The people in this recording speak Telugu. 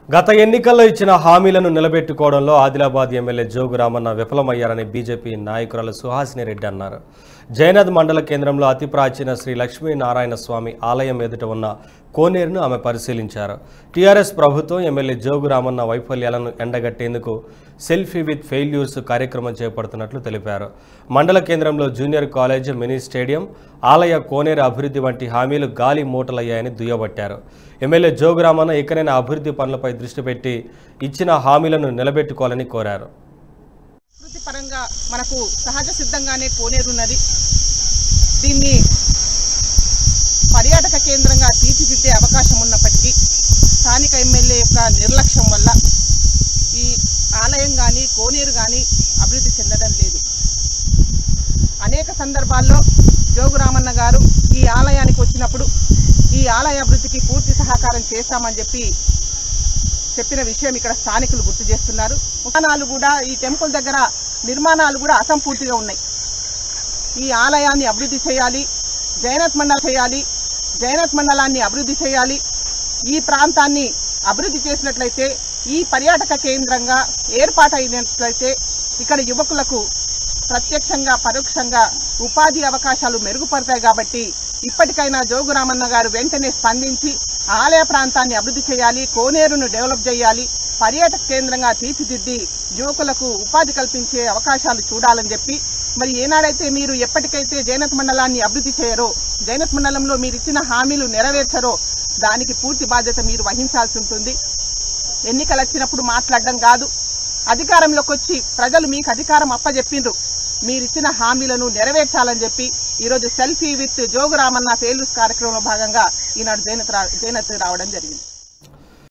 గత ఎన్నికల్లో ఇచ్చిన హామీలను నిలబెట్టుకోవడంలో ఆదిలాబాద్ ఎమ్మెల్యే జోగు రామన్న విఫలమయ్యారని బీజేపీ నాయకురాలు సుహాసిని రెడ్డి అన్నారు జయనద్ మండల కేంద్రంలో అతి ప్రాచీన శ్రీ లక్ష్మీనారాయణ స్వామి ఆలయం ఎదుట ఉన్న కోనేరును ఆమె పరిశీలించారు టీఆర్ఎస్ ప్రభుత్వం ఎమ్మెల్యే జోగు రామన్న వైఫల్యాలను ఎండగట్టేందుకు సెల్ఫీ విత్ ఫెయిల్యూర్స్ కార్యక్రమం చేపడుతున్నట్లు తెలిపారు మండల కేంద్రంలో జూనియర్ కాలేజ్ మినీ స్టేడియం ఆలయ కోనేరు అభివృద్ధి వంటి హామీలు గాలి మూటలయ్యాయని దుయ్యబట్టారు ఎమ్మెల్యే జోగు రామన్న ఇకనైనా అభివృద్ధి పనులపై దృష్టి పెట్టి ఇచ్చిన హామీలను నిలబెట్టుకోవాలని కోరారు ప్రకృతి పరంగా మనకు సహజ సిద్ధంగానే కోనేరు ఉన్నది దీన్ని పర్యాటక కేంద్రంగా తీర్చిదిద్దే అవకాశం ఉన్నప్పటికీ స్థానిక ఎమ్మెల్యే యొక్క నిర్లక్ష్యం వల్ల ఈ ఆలయం కానీ కోనేరు కానీ అభివృద్ధి చెందడం లేదు అనేక సందర్భాల్లో జోగురామన్న గారు ఈ ఆలయానికి వచ్చినప్పుడు ఈ ఆలయ అభివృద్ధికి పూర్తి సహకారం చేస్తామని చెప్పి చెప్పిన విషయం ఇక్కడ స్థానికులు గుర్తు చేస్తున్నారు నిర్మాణాలు కూడా ఈ టెంపుల్ దగ్గర నిర్మాణాలు కూడా అసంపూర్తిగా ఉన్నాయి ఈ ఆలయాన్ని అభివృద్ధి చేయాలి జైనత్ మండలం చేయాలి జైనత్ మండలాన్ని అభివృద్ధి చేయాలి ఈ ప్రాంతాన్ని అభివృద్ధి చేసినట్లయితే ఈ పర్యాటక కేంద్రంగా ఏర్పాటైనట్లయితే ఇక్కడ యువకులకు ప్రత్యక్షంగా పరోక్షంగా ఉపాధి అవకాశాలు మెరుగుపడతాయి కాబట్టి ఇప్పటికైనా జోగురామన్న గారు వెంటనే స్పందించి ఆలయ ప్రాంతాన్ని అభివృద్ధి చేయాలి కోనేరును డెవలప్ చేయాలి పర్యాటక కేంద్రంగా తీర్చిదిద్ది యువకులకు ఉపాధి కల్పించే అవకాశాలు చూడాలని చెప్పి మరి ఏనాడైతే మీరు ఎప్పటికైతే జైనత్ మండలాన్ని అభివృద్ధి చేయరో జైనత్ మండలంలో మీరు ఇచ్చిన హామీలు నెరవేర్చరో దానికి పూర్తి బాధ్యత మీరు వహించాల్సి ఉంటుంది ఎన్నికలు వచ్చినప్పుడు మాట్లాడడం కాదు అధికారంలోకి వచ్చి ప్రజలు మీకు అధికారం అప్పజెప్పిండ్రు మీరిచ్చిన హామీలను నెరవేర్చాలని చెప్పి ఈరోజు సెల్ఫీ విత్ జోగురామన్న ఫెయిల్యూస్ కార్యక్రమంలో భాగంగా ఈనాడు జైనత్ రా- జైనత్ రావడం జరిగింది